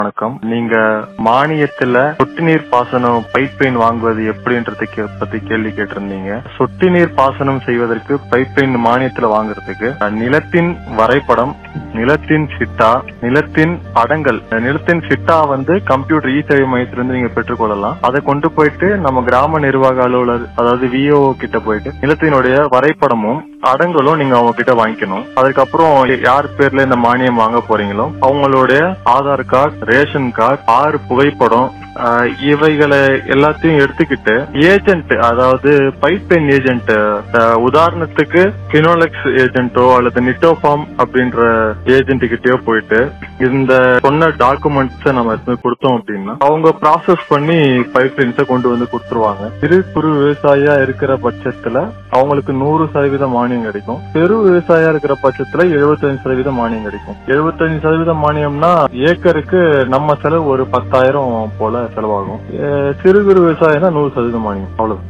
வணக்கம் நீங்க மானியத்துல சொட்டு நீர் பாசனம் பைப் லைன் வாங்குவது எப்படின்றதை கே- பத்தி கேள்வி கேட்டிருந்தீங்க சொட்டு நீர் பாசனம் செய்வதற்கு பைப் லைன் மானியத்துல வாங்குறதுக்கு அஹ், நிலத்தின் வரைபடம் நிலத்தின் சிட்டா நிலத்தின் படங்கள் அஹ், நிலத்தின் சிட்டா வந்து கம்ப்யூட்டர் இ சேவை மையத்திலிருந்து நீங்க பெற்றுக்கொள்ளலாம் அதை கொண்டு போயிட்டு நம்ம கிராம நிர்வாக அலுவலர் அதாவது விஓ கிட்ட போயிட்டு நிலத்தினுடைய வரைபடமும் அடங்களும் நீங்க அவங்க கிட்ட வாங்கிக்கணும் அதுக்கப்புறம் யார் பேர்ல இந்த மானியம் வாங்க போறீங்களோ அவங்களுடைய ஆதார் கார்டு ரேஷன் கார்டு ஆறு புகைப்படம் ஆஹ், இவைகளை எல்லாத்தையும் எடுத்துக்கிட்டு ஏஜென்ட் அதாவது பைப்லைன் ஏஜென்ட் உதாரணத்துக்கு கினோலெக்ஸ் ஏஜென்ட்டோ அல்லது நிட்டோஃபார்ம் அப்படின்ற ஏஜென்ட் கிட்டயோ போயிட்டு இந்த சொன்ன டாக்குமெண்ட்ஸ் நம்ம எடுத்து கொடுத்தோம் அப்படின்னா அவங்க ப்ராசஸ் பண்ணி பைப்லைன்ஸை கொண்டு வந்து கொடுத்துருவாங்க சிறு குறு விவசாயியா இருக்கிற பட்சத்துல அவங்களுக்கு நூறு சதவீத மானியம் கிடைக்கும் பெரு விவசாயியா இருக்கிற பட்சத்துல 75% சதவீத மானியம் கிடைக்கும் 75% சதவீத மானியம்னா ஏக்கருக்கு நம்ம செலவு ஒரு பத்தாயிரம் போல செலவாகும் அஹ் சிறு குறு விவசாயம் நூறு சதவீத மானியம் அவ்வளவு